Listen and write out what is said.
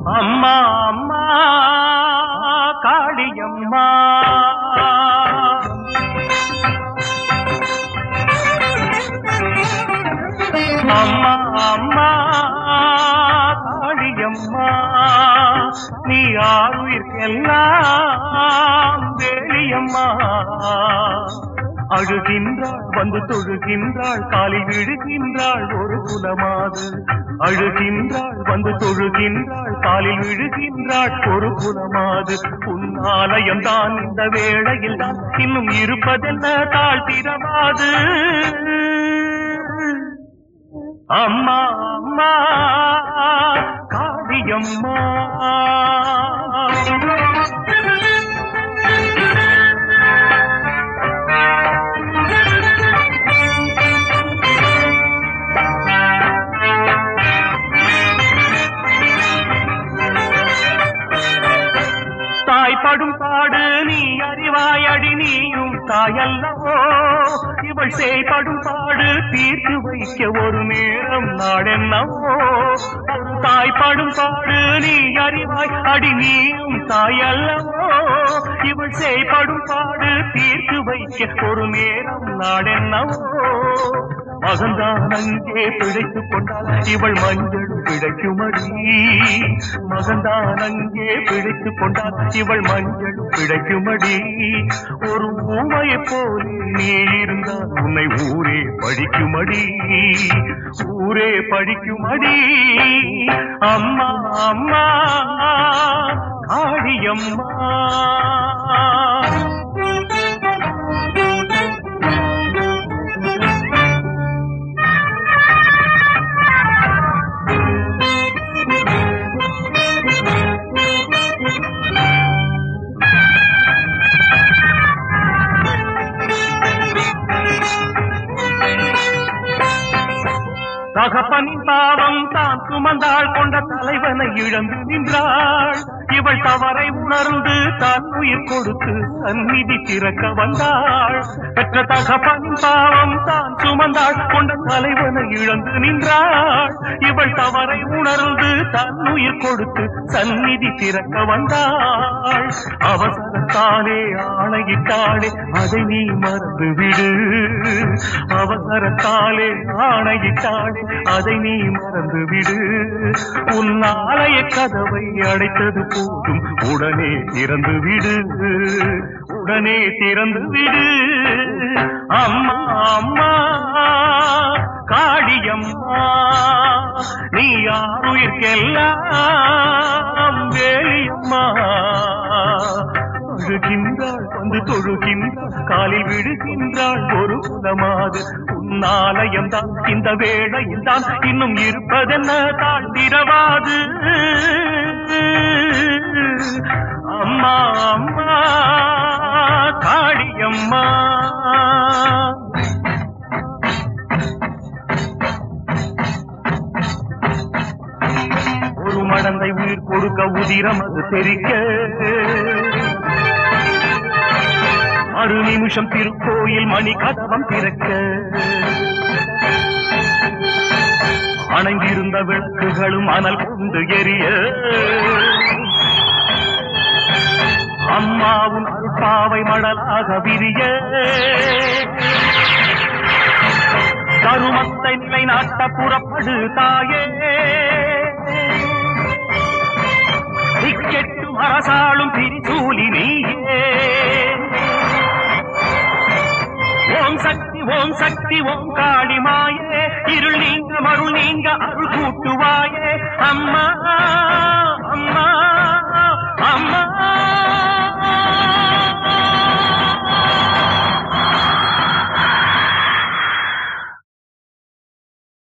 அம்மா அம்மா காளியம்மா அம்மா அம்மா காளியம்மா நீ ஆறுயிர்க்கெல்லாம் வேலியம்மா அழுகின்றாள் வந்து தொழுகின்றாள் காலில் விழுகின்றாள் ஒரு குலமாது அழுகின்றாள் வந்து தொழுகின்றாள் காலில் விழுகின்றாள் ஒரு குலமாது உன்னாலயம் தான் இந்த வேளையில் தான் இன்னும் இருப்பதென்ன தாழ்த்திரமாது அம்மா அம்மா காளியம்மா தாய்ப்படும் பாடு நீ அறிவாயடி நீயும் தாயல்லவோ இவள் செய்படும் பாடு தீர்த்து வைக்க ஒரு நேரம் நாடென்னவோ ஒரு தாய்ப்படும் பாடு நீ அறிவாய் அடி நீயும் தாயல்லவோ இவள் செய்படும் பாடு தீர்த்து வைக்க ஒரு நேரம் நாடென்னவோ மகன்தான் அங்கே பிழைத்துக் கொண்டால் இவள் மஞ்சள் பிழைக்குமடி மகன்தான் அங்கே பிழைத்துக் கொண்டால் இவள் மஞ்சள் பிழைக்குமடி ஒரு ஊமையை போல் நீ இருந்தால் உன்னை ஊரே படிக்குமடி ஊரே படிக்குமடி அம்மா அம்மா காளியம்மா தகப்பனின் பாவம் தான் சுமந்தாள் கொண்ட தலைவனை இழந்து நின்றாள் இவள் தவறை உணர்ந்து தன் உயிர் கொடுத்து சந்நிதி திறக்க வந்தாள் பெற்ற தகப்பனின் பாவம் தான் சுமந்தாள் கொண்ட தலைவனை இழந்து நின்றாள் இவள் தவறை உணர்ந்து தன் உயிர் கொடுத்து சந்நிதி திறக்க வந்தாள் அவசரத்தாலே ஆணையிட்டாளே அதை நீ மறந்து விடு அவசரத்தாலே ஆணையிட்டாளே அதை நீ மறந்து விடு உன் ஆலய கதவை அடைத்தது போதும் உடனே திறந்து விடு உடனே திறந்து விடு அம்மா அம்மா காளியம்மா நீ யாருயிர்க்கெல்லாம் வேலியம்மா அழுகின்றாள் வந்து தொழுகின்றாள் காலில் விழுகின்றாள் ஒரு குலமாது உன்னாலயம் தான் இந்த வேளையில் தான் இன்னும் இருப்பதென்ன தாழ்ந்திரவாது அம்மா அம்மா காளியம்மா ஒரு மடந்தை உயிர் கொடுக்க உதிரம் அது தெரிக்க மறு நிமிஷம் திருக்கோயில் மணி கதவம் திறக்க அணைந்திருந்த விளக்குகளும் அனல் கொண்டு எரிய அம்மாவும் அருப்பாவை மடலாக விரிய கருமத்தை நிலைநாட்ட புறப்படு தாயே திக்கெட்டும் அரசாளும் திரிசூலி நீயே ஓம் சக்தி ஓம் சக்தி ஓம் காளி மாயே இருள் நீங்க மருள் நீங்க அருள் கூட்டுவாயே அம்மா